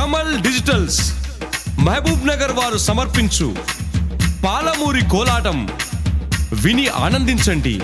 Kamal digitals Mahabub Nagar వారు సమర్పించు పాలమూరి కోలాటం విని ఆనందించండి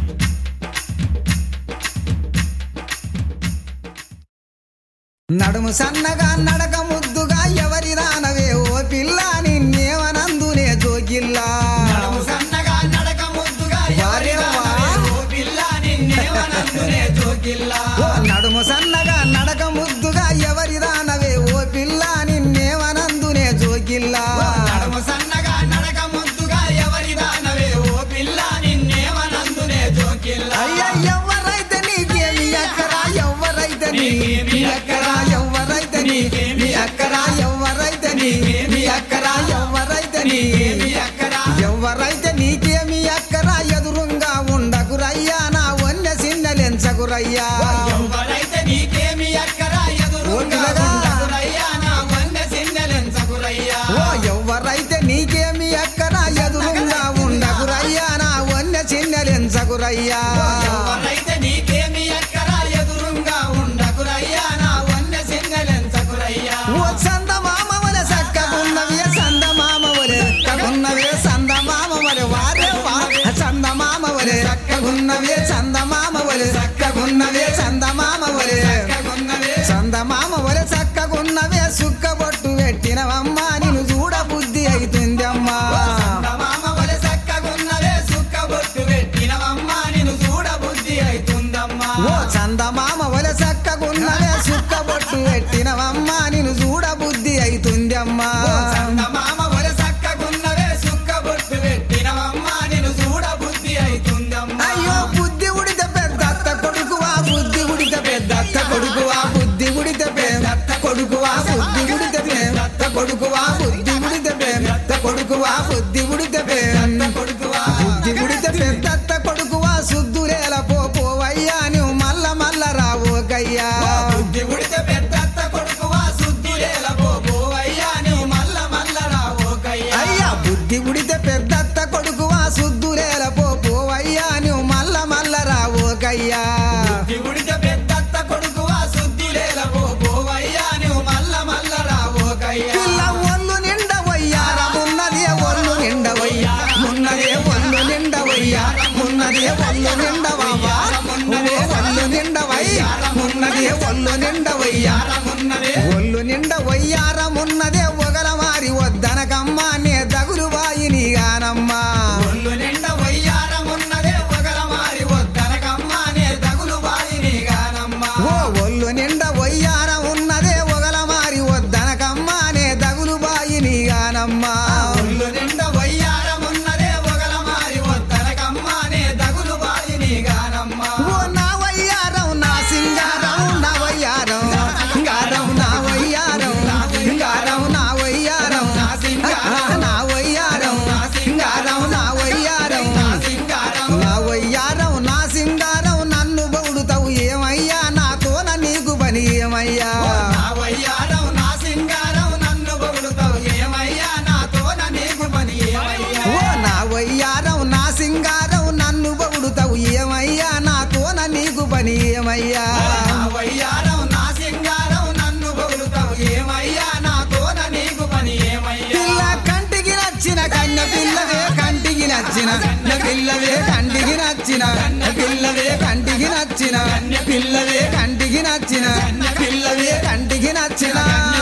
నడుము సన్నగా నడక ముద్దుగా ఎవరి దానవే ఓ పిల్ల నిన్నేమనందునే జోగిల్లా నడుము సన్నగా నడక ముద్దుగా ఎవరి వారేవా? దానవే ఓ పిల్ల నిన్నేమనందునే జోకిల్లా. ఓ నడుము సన్నగా నడక ముద్దుగా ఎవరి దానవే ఓ పిల్ల నిన్నేమనందునే జోగిల్లా నడుము సన్నగా నడక ముద్దుగా ఎవరి దానవే ఓ పిల్ల నిన్నేమనందునే జోకిల్లా. అయ్య ఎవరైతే నీకేమి అక్కరా ఎవరైతే నీ మీ అక్కరా ఎవరైతే నీ మీ అక్కరా ఎవరైతే నీ మీ అక్కరా ఎవరైతే నీ మీ అక్కరా ఎవరైతే నీకేమి అక్కరా ఎదురుంగా ఉండకురయ్యా నా వన్య సిన్నలెంచకురయ్యా ఎవరైతే నీకేమి అక్కరా ఎదురుగా ఓ పిల్లగా. ఉండకురయ్యా, నా వన్నె సిన్నెలెంచకురయ్యా. ఓ ఎవరైతే నీకేమి అక్కరా ఎదురుంగా ఉండకురయ్యా నా వన్య సిన్నలెంచకురయ్యా ఎవరైతే నీకేమి అక్కరా ఎదురుగా ఉండకురయ్యా, నా వన్నె సిన్నెలెంచకురయ్యా. ఓ సంద మామవలె సక్కగున్నవే సంద మామవలె సక్కగున్నవే సంద మామవలె వారే వా సంద మామవలె సక్కగున్నవే సంద మామవలె సక్కగున్నవే సంద మామవలె చక్కగున్నవే సంద మామవలె సక్కగున్నవే సుక్కబొట్టు పెట్టినవమ్మా నిన్ను చూడ బుద్ధి అవుతుందమ్మా చందమామ వలె చక్కగున్నవే సుక్కబొట్టు పెట్టినవమ్మా, నిన్ను చూడబుద్ధి అయితుందమ్మా. ఓ చంద మామవలె సక్కగున్నవే సుక్కబొట్టు పెట్టినవమ్మా నిన్ను చూడ బుద్ధి అవుతుందమ్మా చందమామ వలె చక్కగున్నవే సుక్కబొట్టు పెట్టినవమ్మా, నిన్ను చూడబుద్ధి అయితుందమ్మా. అయ్యో బుద్ధి ఉడితే పెద్దత్త కొడుకువా బుద్ధి ఉడితే పెద్దత్త కొడుకువా బుద్ధి ఉడితే పెద్దత్త కొడుకువా బుద్ధి ఉడితే పెద్దత్త కొడుకువా బుద్ధి ఉడితే పెద్దత్త కొడుకువా బుద్ధి ఉడితే పెద్ద కొడుకువా, బుద్ధి ఉడితే పెద్దత్త కొడుకువా సుద్దురేల పో పోవయ్యా నువ్వు మల్ల మల్ల రావు గయ్యా బుద్ధి ఉడితే పెద్దత్త కొడుకువా, సుద్దులేల పోపోవయ్యా, నీవు మల్ల మల్ల రావోకయ్యా. అయ్యా బుద్ధి ఉడితే పెద్దత్త కొడుకువా సుద్దురేల పో పోవయ్యా నువ్వు మల్ల మల్ల రావు గయ్యా బుద్ధి ఉడితే పెద్దత్త కొడుకువా, సుద్దులేల పోపోవయ్యా, నీవు మల్ల మల్ల రావోకయ్యా. పిల్ల ఒళ్ళు నిండవయ్యారా ఉన్నదే ఒళ్ళు నిండవయ్యా ఉన్నదే ఒళ్ళు నిండవయ్యా ఉన్నదే ఒళ్ళు నిండవయ్యా ఉన్నదే ఒళ్ళు నిండవయ్యా ఉన్నదే ఒళ్ళు నిండవయ్యా ఉన్నదే ఒళ్ళు నిండవయ్యారా ఉన్నదే ఒగల మారి వద్దనకమ్మా నే దగులు వాయిని గానమ్మా ఒళ్ళు నిండా వయ్యారమున్నదే ఒకల మారి వద్దనకమ్మా నే తగులు బాయిని గానమ్మా ఓ ఒళ్ళు నిండ వయ్యార ఉన్నదే ఒగల మారి వద్దనకమ్మా నే దగులు బాయిని గానమ్మా ఒళ్ళు నిండా వయ్యారమున్నదే ఒకల మారి వద్దనకమ్మా నే తగులు బాయిని గానమ్మా ఓ నా వయ్యారం నా సింగారం నా వయ్యారం గారం నా వయ్యారం గారం నా వయ్యారం నా సింగారం నా వయ్యారం గారం నా వయ్యారం నా సింగారం నా వయ్యారం నా సింగారం నన్ను బౌడుతావు ఏమయ్యా నాతోన నీకు పని ఏమయ్యా నా వయ్యారం నా సింగారం నన్ను పొగుడుతావు ఏమయ్యా నాతోన నీకు పని ఏమయ్యా ఓ నా వయ్యారం నా సింగారం నన్ను బౌడుతావు ఏమయ్యా నాతోన నీకు పని ఏమయ్యా నా వయ్యారం నా సింగారం నన్ను పొగుడుతావు ఏమయ్యా నాతోన నీకు పని ఏమయ్యా పిల్ల కంటికి నచ్చిన కన్న పిల్లవే కంటికి నచ్చిన నా పిల్లవే కంటికి నచ్చిన నా పిల్లవే కంటికి నచ్చిన పిల్లవే కంటికి నచ్చిన పిల్లవే కంటికి నచ్చిన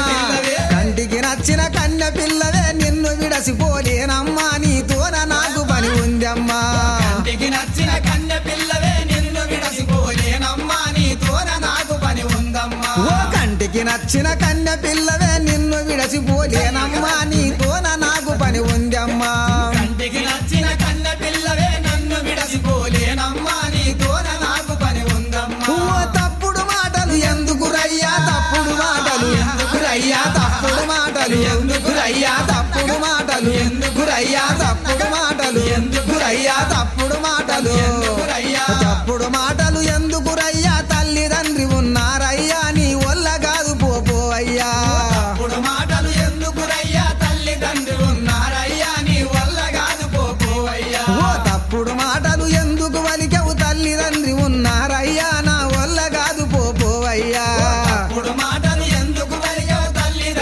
కంటికి నచ్చిన కన్న పిల్లవే నిన్ను విడసిపోలేనమ్మా నీతోన నాకు పని ఉందమ్మా ఇంటికి నచ్చిన కన్నె పిల్లవే నిన్ను విడసిపోలేనమ్మా నీతోన నాకు పని ఉందమ్మా ఓ కంటికి నచ్చిన కన్న పిల్లవే నిన్ను విడసిపోలేనమ్మా నీతోన నాకు పని ఉందమ్మా కంటికి నచ్చిన కన్నె పిల్లవే నన్ను విడసిపోలేనమ్మా నీతోన నాకు పని ఉందమ్మా ఓ తప్పుడు మాటలు ఎందుకు రయ్యా తప్పుడు మాటలు ఎందుకు రయ్యా తప్పుడు మాటలు ఎందుకు రయ్యా తప్పుడు మాటలు ఎందుకు రయ్యా తప్పుడు మాటలు ఎందుకు రయ్యా తప్పుడు మాటలు ఎందుకురయ్యా? తప్పుడు మాటలు ఎందుకు రయ్యా తల్లిదండ్రి ఉన్నారయ్యా నీ వల్ల కాదు పోపో అయ్యా ఇప్పుడు మాటలు ఎందుకురయ్యా తల్లిదండ్రులు ఉన్నారయ్యా నీ వల్ల కాదు పోపోవయ్యా ఓ తప్పుడు మాటలు ఎందుకు వలికెవు తల్లిదండ్రి ఉన్నారయ్యా నా వల్ల కాదు పోపోవయ్యా ఇప్పుడు మాటలు ఎందుకు వలిగావు తల్లి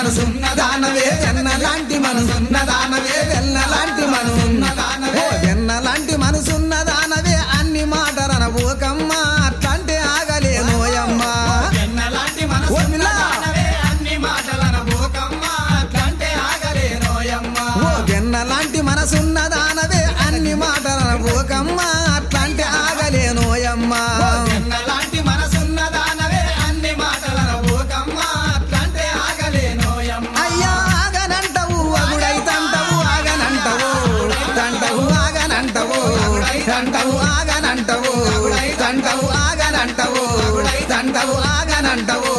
మనసున్న దానవే వెన్న లాంటి మనసున్న దానవే వెన్న లాంటి మనసున్న దానవే వెన్న లాంటి మనసున్న దానవే అన్ని మాటలన ఓకమ్మ అట్లాంటి ఆగలేనోయమ్మా ఎన్నలాంటి మనసు ఓ పిల్ల. దానవే అన్ని మాటలన భూకమ్మ అట్లంటే ఆగలేనోయమ్మ ఓ వెన్న లాంటి మనసున్న దానవే అన్ని మాటలన ఓకమ్మ అట్లాంటి ఆగలేనోయమ్మా ఎన్నలాంటి మనసున్న దానవే అన్ని మాటలన భూకమ్మ అట్లంటే ఆగలేనోయమ్మ అయ్యా ఆగనంటవు అగుడైతంటవు ఆగనంటవు తంటవు ఆగనంటవు తంటవు ఆగనంటవు తంటవు ఆగనంటవు తంటవు ఆగనంటవు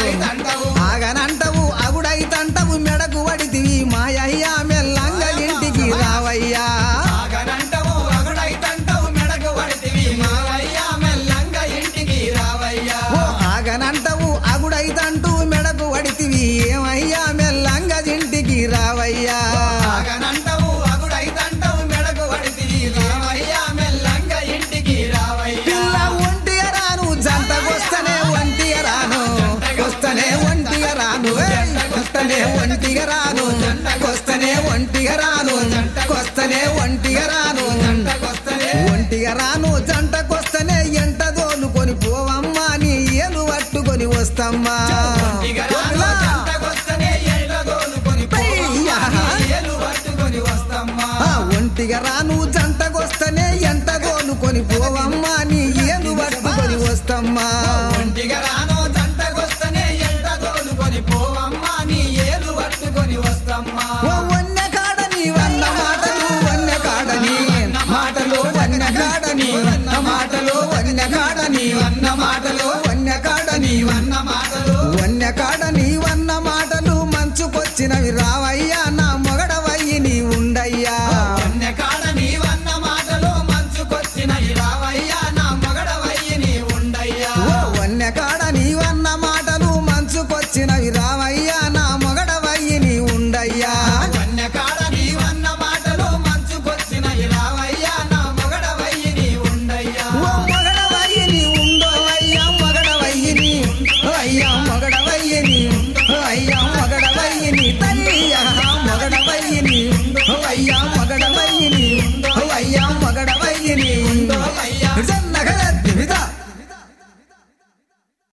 ఆగనంటవు అగుడైతంటవు మెడకు వడితివి మాయయ్యా మెల్లంగ ఇంటికి రావయ్యా ఆగనంటవు అగుడైతంటవు మెడకు పడితివి మావయ్య మెల్లంగా ఇంటికి రావయ్యా ఓ ఆగనంటవు అగుడైతంటూ మెడకు వడితివి ఏమయ్యా మెల్లంగ ఇంటికి రావయ్యా ఆగనంటవు అగుడైతంటవు మెడకు పడితివి రావయ్య మెల్లంగా ఇంటికి రావయ్యా పిల్ల ఒంటిగా రాను జంటకొస్తనే ఒంటిగా రాను వస్తనే ఒంటిగా రాను ఏయ్! వస్తనే ఒంటిగా రాను కొస్తనే ఒంటిగా రాను కొస్తనే ఒంటిగా రాను ఒంటిగా రాను జంటకొస్తనే ఎంట దోలుకొని పోవమ్మా నీ ఏలు పట్టుకొని వస్తమ్మా ఇగరాను జంటకొస్తనే ఎల్లగోలుకొని పోవమ్మా, నీ ఏలు పట్టుకొని వస్తమ్మా. ఆ ఒంటిగా రాను జంటకొస్తనే ఎంట దోలుకొని పోవమ్మా నీ ఏలు పట్టుకొని వస్తమ్మా ఒంటిగరాను జంటకొస్తనే ఎంట తోలుకొని పోవమ్మా, నీ ఏలు పట్టుకొని వస్తమ్మా. ఓ వన్య కాడని వన్న మాటలు వన్య కాడని మాటలు వన్య కాడని వన్న మాటలు వన్య కాడని వన్న మాటలు వన్య కాడని అన్న మాటలు వన్య కాడని వన్న మాటలు మంచుకొచ్చినవి రావయ్యా నా మొగడవయ్యి నీ ఉండయ్యా కన్నెకాడ నీవన్న మాటలు మంచుకొచ్చిన రావయ్యా నా మగడవయ్యి నీ ఉండయ్యా ఓ వన్య కాడని వన్న మాటలు మంచుకొచ్చినవి రావయ్యా నా మొగడవయ్యి నీ ఉండయ్యా కన్నెకాడ నీవన్న మాటలు మంచుకొచ్చిన రావయ్యా నా మగడవయ్యి నీ ఉండయ్యా ఓ మొగడవయ్యి నీ ఉండో అయ్యా మొగడవయ్యి నీ అయ్యా మొగడవయ్యి నీ అయ్యా